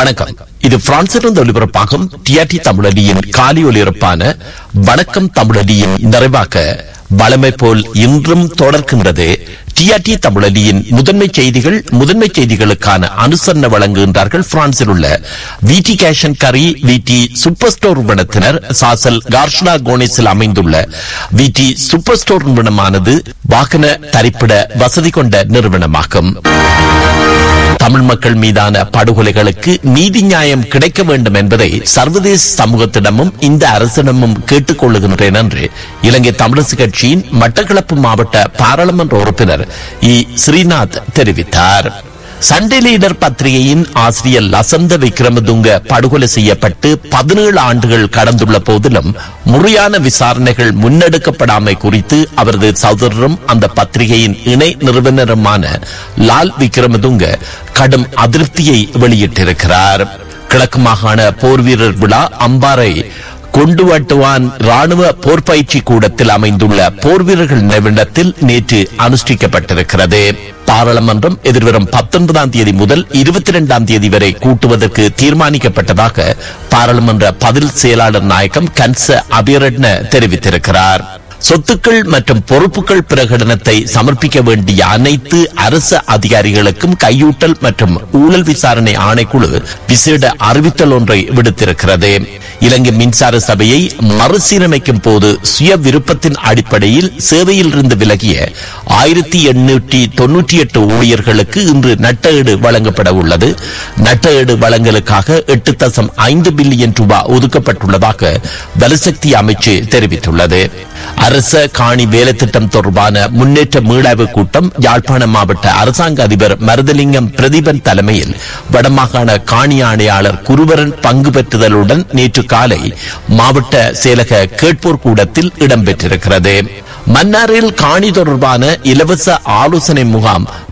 வணக்கம் இது பிரான்சிலிருந்து ஒலிபரப்பாகும் டிஆர்டி தமிழடியின் காலி ஒலிபரப்பான வணக்கம் தமிழடியின் நிறைவாக வளமை போல் இன்றும் தொடர்கின்றது டிஆர்டி தமிழடியின் முதன்மை செய்திகள் முதன்மை செய்திகளுக்கான அனுசரணை வழங்குகின்றார்கள் பிரான்சில் உள்ள விடி கேஷன் கரி விடி சூப்பர் ஸ்டோர் நிறுவனத்தினர் சாசல் கார்ஷ்லா கோனிஸில் அமைந்துள்ள விடி சூப்பர் ஸ்டோர் நிறுவனமானது வாகன தரிப்பிட வசதி கொண்ட நிறுவனமாகும் தமிழ் மக்கள் மீதான படுகொலைகளுக்கு நீதி நியாயம் கிடைக்க வேண்டும் என்பதை சர்வதேச சமூகத்திடமும் இந்த அரசிடமும் கேட்டுக் கொள்ளுகின்றேன் என்று இலங்கை தமிழரசு கட்சியின் மட்டக்களப்பு மாவட்ட பாராளுமன்ற உறுப்பினர் இ ஸ்ரீநாத் தெரிவித்தார் சண்டே லீடர் பத்திரிகையின் ஆசிரியர் லசந்த விக்ரமதுங்க படுகொலை செய்யப்பட்டு பதினேழு ஆண்டுகள் கடந்துள்ள போதிலும் முறையான விசாரணைகள் முன்னெடுக்கப்படாமை குறித்து அவரது சகோதரரும் அந்த பத்திரிகையின் இணை நிறுவனருமான லால் விக்ரமதுங்க கடும் அதிருப்தியை வெளியிட்டிருக்கிறார் கிழக்கு மாகாண போர் வீரர் விழா அம்பாறை கொண்டுவட்டுவான் ராணுவ போர் பயிற்சி கூடத்தில் அமைந்துள்ள போர் வீரர்கள் நினைவிடத்தில் நேற்று அனுஷ்டிக்கப்பட்டிருக்கிறது பாராளுமன்றம் எதிர்வரும் பத்தொன்பதாம் தேதி முதல் இருபத்தி இரண்டாம் தேதி வரை கூட்டுவதற்கு தீர்மானிக்கப்பட்டதாக பாராளுமன்ற பதில் செயலாளர் நாயகம் கன்ச அபிரட்ன தெரிவித்திருக்கிறார் சொத்துக்கள் மற்றும் பொறுப்புகள் பிரகடனத்தை சமர்ப்பிக்க வேண்டிய அனைத்து அரசு அதிகாரிகளுக்கும் கையூட்டல் மற்றும் ஊழல் விசாரணை ஆணைக்குழு விசேட அறிவித்தல் ஒன்றை விடுத்திருக்கிறது இலங்கை மின்சார சபையை மறுசீரமைக்கும் போது சுய விருப்பத்தின் அடிப்படையில் சேவையில் இருந்து விலகிய ஆயிரத்தி எண்ணூற்றி தொன்னூற்றி எட்டு ஊழியர்களுக்கு இன்று நட்டஈடு வழங்கப்பட உள்ளது நட்டஈடு வழங்கலுக்காக எட்டு தசம் ஐந்து பில்லியன் ரூபாய் ஒதுக்கப்பட்டுள்ளதாக வலுசக்தி அமைச்சு தெரிவித்துள்ளது அரச காணி வேலை திட்டம் தொடர்பான முன்னேற்ற மீளாய்வு கூட்டம் யாழ்ப்பாண மாவட்ட அரசாங்க அதிபர் மருதலிங்கம் பிரதீபன் தலைமையில் வடமாகாண காணி ஆணையாளர் குருவரன் பங்கு பெற்றுதலுடன் நேற்று காலை மாவட்ட செயலக கேட்போர் கூடத்தில் இடம்பெற்றிருக்கிறது மன்னாரில் காணி தொடர்பான இலவச ஆலோசனை முகாம்